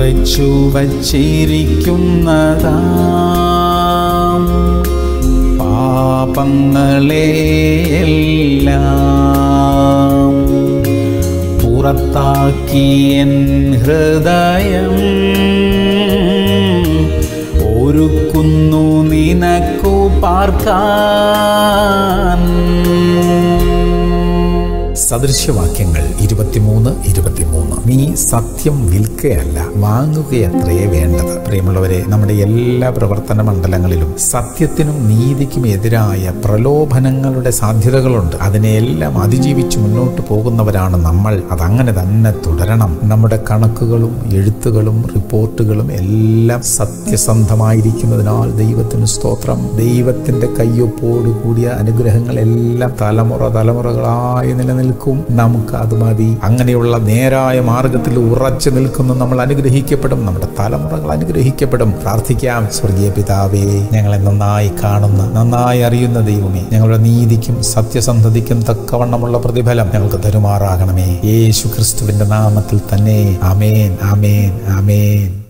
മറച്ചു വച്ചിരിക്കുന്നതാ പാപങ്ങളെയെല്ലാം പുറത്താക്കി എൻ ഹൃദയം ഒരുക്കുന്നു നിനക്കു പാർക്കാൻ സദൃശ്യവാക്യങ്ങൾ ഇരുപത്തിമൂന്ന് ഇരുപത്തിമൂന്ന് നീ സത്യം വിൽക്കുകയല്ല വാങ്ങുകയത്രേ വേണ്ടത് പ്രിയമുള്ളവരെ നമ്മുടെ എല്ലാ പ്രവർത്തന മണ്ഡലങ്ങളിലും സത്യത്തിനും നീതിക്കും എതിരായ പ്രലോഭനങ്ങളുടെ സാധ്യതകളുണ്ട് അതിനെയെല്ലാം അതിജീവിച്ച് മുന്നോട്ട് പോകുന്നവരാണ് നമ്മൾ അതങ്ങനെ തന്നെ തുടരണം നമ്മുടെ കണക്കുകളും എഴുത്തുകളും റിപ്പോർട്ടുകളും എല്ലാം സത്യസന്ധമായിരിക്കുന്നതിനാൽ ദൈവത്തിന് സ്തോത്രം ദൈവത്തിന്റെ കയ്യൊപ്പോട് കൂടിയ അനുഗ്രഹങ്ങളെല്ലാം തലമുറ തലമുറകളായി നിലനിൽക്കും നമുക്ക് അത് മതി അങ്ങനെയുള്ള നേരായ മാർഗത്തിൽ ഉറച്ചു നിൽക്കുന്ന നമ്മൾ അനുഗ്രഹിക്കപ്പെടും നമ്മുടെ തലമുറകൾ അനുഗ്രഹിക്കപ്പെടും പ്രാർത്ഥിക്കാം സ്വർഗീയ പിതാവേ ഞങ്ങളെ നന്നായി കാണുന്ന നന്നായി അറിയുന്ന ദൈവമേ ഞങ്ങളുടെ നീതിക്കും സത്യസന്ധതയ്ക്കും തക്കവണ്ണമുള്ള പ്രതിഫലം ഞങ്ങൾക്ക് തരുമാറാകണമേ യേശു ക്രിസ്തുവിന്റെ നാമത്തിൽ തന്നെ അമേൻ അമേൻ അമേൻ